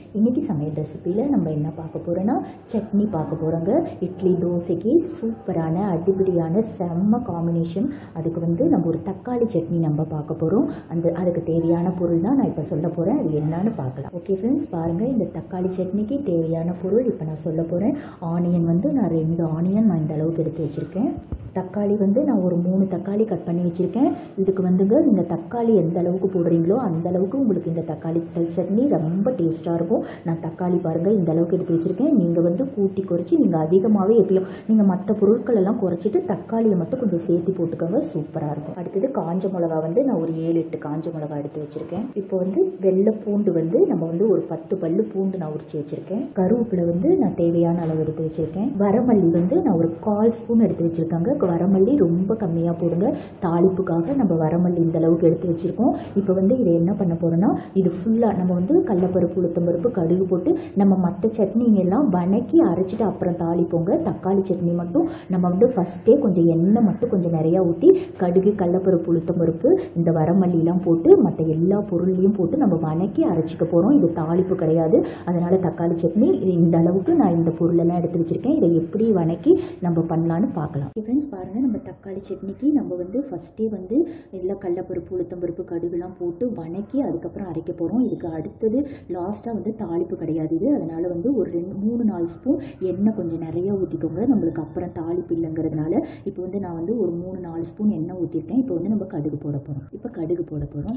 இன்றைக்கி சமையல் ரெசிப்பியில் நம்ம என்ன பார்க்க போகிறோன்னா சட்னி பார்க்க போகிறோங்க இட்லி தோசைக்கு சூப்பரான அடிப்படியான செம்ம காம்பினேஷன் அதுக்கு வந்து நம்ம ஒரு தக்காளி சட்னி நம்ம பார்க்க போகிறோம் அந்த அதுக்கு தேவையான பொருள் தான் நான் இப்போ சொல்ல போகிறேன் அது என்னன்னு பார்க்கலாம் ஓகே ஃப்ரெண்ட்ஸ் பாருங்கள் இந்த தக்காளி சட்னிக்கு தேவையான பொருள் இப்போ நான் சொல்ல போகிறேன் ஆனியன் வந்து நான் ரெண்டு ஆனியன் நான் இந்த அளவுக்கு எடுத்து வச்சுருக்கேன் தக்காளி வந்து நான் ஒரு மூணு தக்காளி கட் பண்ணி வச்சுருக்கேன் இதுக்கு வந்துங்க நீங்கள் தக்காளி எந்த அளவுக்கு போடுறீங்களோ அந்த அளவுக்கு உங்களுக்கு இந்த தக்காளி சட்னி ரொம்ப டேஸ்ட்டாக இருக்கும் நான் தக்காளி பாருங்கள் இந்த அளவுக்கு எடுத்து வச்சுருக்கேன் நீங்கள் வந்து கூட்டி குறைச்சி நீங்கள் அதிகமாகவே எப்பயும் நீங்கள் மற்ற பொருட்கள் எல்லாம் குறைச்சிட்டு தக்காளியை மட்டும் கொஞ்சம் சேர்த்து போட்டுக்கோங்க சூப்பராக இருக்கும் அடுத்தது காஞ்ச மிளகா வந்து நான் ஒரு ஏழு எட்டு காஞ்ச மிளகா எடுத்து வச்சுருக்கேன் இப்போ வந்து வெள்ளை பூண்டு வந்து நம்ம வந்து ஒரு பத்து பல்லு பூண்டு நான் உரிச்சு வச்சுருக்கேன் கருவேப்பிலை வந்து நான் தேவையான அளவு எடுத்து வச்சுருக்கேன் வரமல்லி வந்து நான் ஒரு கால் ஸ்பூன் எடுத்து வச்சுருக்காங்க வரமல்லி ரொம்ப கம்மியாக போடுங்க தாளிப்புக்காக நம்ம வரமல்லி இந்த அளவுக்கு எடுத்து வச்சுருக்கோம் இப்போ வந்து இதை என்ன பண்ண போகிறோன்னா இது ஃபுல்லாக நம்ம வந்து கடலப்பருப்பு உளுத்தம்பருப்பு கடுகு போட்டு நம்ம மற்ற சட்னிங்க எல்லாம் வணக்கி அரைச்சிட்டு அப்புறம் தாளிப்போங்க தக்காளி சட்னி மட்டும் நம்ம வந்து ஃபஸ்ட்டே கொஞ்சம் எண்ணெய் மட்டும் கொஞ்சம் நிறையா ஊற்றி கடுகு கடலப்பருப்பு உளுத்தம்பருப்பு இந்த வரமல்லிலாம் போட்டு மற்ற எல்லா பொருளையும் போட்டு நம்ம வணக்கி அரைச்சிக்க போகிறோம் இது தாளிப்பு கிடையாது அதனால் தக்காளி சட்னி இது இந்த அளவுக்கு நான் இந்த பொருளெல்லாம் எடுத்து வச்சுருக்கேன் இதை எப்படி வணக்கி நம்ம பண்ணலான்னு பார்க்கலாம் ஃப்ரெண்ட்ஸ் பாருங்கள் நம்ம தக்காளி சட்னிக்கு நம்ம வந்து ஃபஸ்ட்டே வந்து எல்லா கடலப்பருப்பு உளுத்தம்பருப்பு கடுகுலாம் போட்டு வணக்கி அதுக்கப்புறம் அரைக்க போகிறோம் இதுக்கு அடுத்தது லாஸ்ட்டாக வந்து தாளிப்பு கிடையாது இது அதனால் வந்து ஒரு ரெண்டு மூணு நாலு ஸ்பூன் எண்ணெய் கொஞ்சம் நிறையா ஊற்றிக்கோங்க நம்மளுக்கு அப்புறம் தாளிப்பு இல்லைங்கிறதுனால இப்போ வந்து நான் வந்து ஒரு மூணு நாலு ஸ்பூன் எண்ணெய் ஊற்றிருக்கேன் இப்போ வந்து நம்ம கடுகு போட போகிறோம் இப்போ கடுகு போட போகிறோம்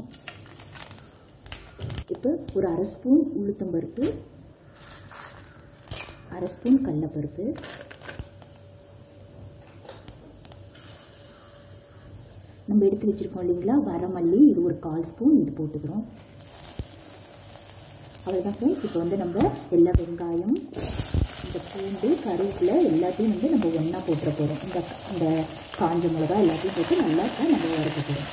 இப்போ ஒரு அரை ஸ்பூன் உளுத்தம்பருப்பு அரை ஸ்பூன் கடலப்பருப்பு நம்ம எடுத்து வச்சுருக்கோம் இல்லைங்களா வரமல்லி இது ஒரு கால் ஸ்பூன் இது போட்டுக்கிறோம் அவ்வளோதான் ஃப்ரெண்ட்ஸ் இப்போ வந்து நம்ம எல்லா வெங்காயம் இந்த பூண்டு கருவேப்பிலை எல்லாத்தையும் வந்து நம்ம ஒன்றா போட்டுற போகிறோம் இந்த இந்த காஞ்ச மிளகா எல்லாத்தையும் போட்டு நல்லா நம்ம வறுக்க போகிறோம்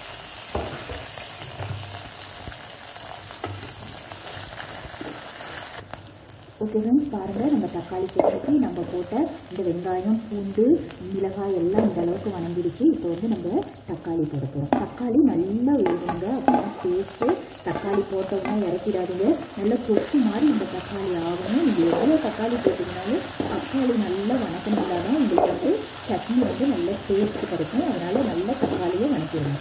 ஓகே ஃப்ரெண்ட்ஸ் பாருங்கள் நம்ம தக்காளி சட்னிக்கு நம்ம போட்ட இந்த வெங்காயம் பூண்டு மிளகாய் எல்லாம் இந்த அளவுக்கு வணங்கிடுச்சு இப்போ வந்து நம்ம தக்காளி போட போகிறோம் தக்காளி நல்லா வேணுங்க அப்புறம் டேஸ்ட்டு தக்காளி போட்டோம்னா இறக்கிடாதீங்க நல்லா தொக்கு மாதிரி இந்த தக்காளி ஆகணும் நீங்கள் எவ்வளோ தக்காளி போட்டிங்கனாலும் தக்காளி நல்லா வணக்கினால தான் உங்களுக்கு வந்து சட்னி வந்து நல்ல டேஸ்ட் கிடைக்கும் அதனால் நல்ல தக்காளியை வணக்கிடணும்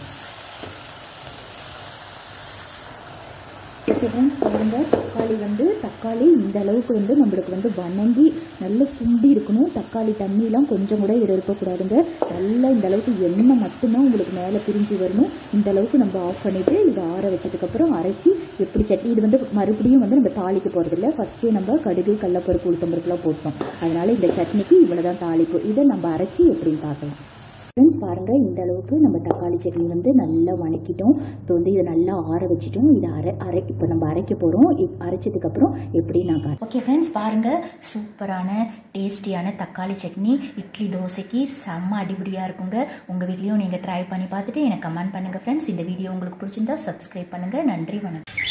ஓகே ஃப்ரெண்ட்ஸ் பாருங்கள் தக்காளி வந்து தக்காளி இந்த அளவுக்கு வந்து நம்மளுக்கு வந்து வணங்கி நல்ல சுண்டி இருக்கணும் தக்காளி தண்ணியெலாம் கொஞ்சம் கூட இதில் இருக்கக்கூடாதுங்க நல்லா இந்த அளவுக்கு எண்ணெய் மட்டும்தான் உங்களுக்கு மேலே பிரிஞ்சு வரணும் இந்த அளவுக்கு நம்ம ஆஃப் பண்ணிவிட்டு இதை ஆற வச்சதுக்கப்புறம் அரைச்சி எப்படி சட்னி இது வந்து மறுபடியும் வந்து நம்ம தாளிக்க போகிறதில்ல ஃபஸ்ட்டே நம்ம கடுகு கடலப்பருப்பு உளுத்தம்பருப்புலாம் போட்டோம் அதனால் இந்த சட்னிக்கு இவ்வளோ தான் தாளிப்பு இதை நம்ம அரைச்சி எப்படின்னு பார்க்கலாம் ஃப்ரெண்ட்ஸ் பாருங்கள் இந்த அளவுக்கு நம்ம தக்காளி சட்னி வந்து நல்லா வணக்கிட்டோம் இப்போ வந்து இதை நல்லா ஆற வச்சுட்டோம் இதை அரை அரை இப்போ நம்ம அரைக்க போகிறோம் அரைச்சதுக்கப்புறம் எப்படி நான் காட்டுறேன் ஓகே ஃப்ரெண்ட்ஸ் பாருங்கள் சூப்பரான டேஸ்டியான தக்காளி சட்னி இட்லி தோசைக்கு செம்ம அடிபடியாக இருக்குங்க உங்கள் வீட்லேயும் நீங்கள் ட்ரை பண்ணி பார்த்துட்டு எனக்கு கமெண்ட் பண்ணுங்கள் ஃப்ரெண்ட்ஸ் இந்த வீடியோ உங்களுக்கு பிடிச்சிருந்தா சப்ஸ்கிரைப் பண்ணுங்கள் நன்றி வணக்கம்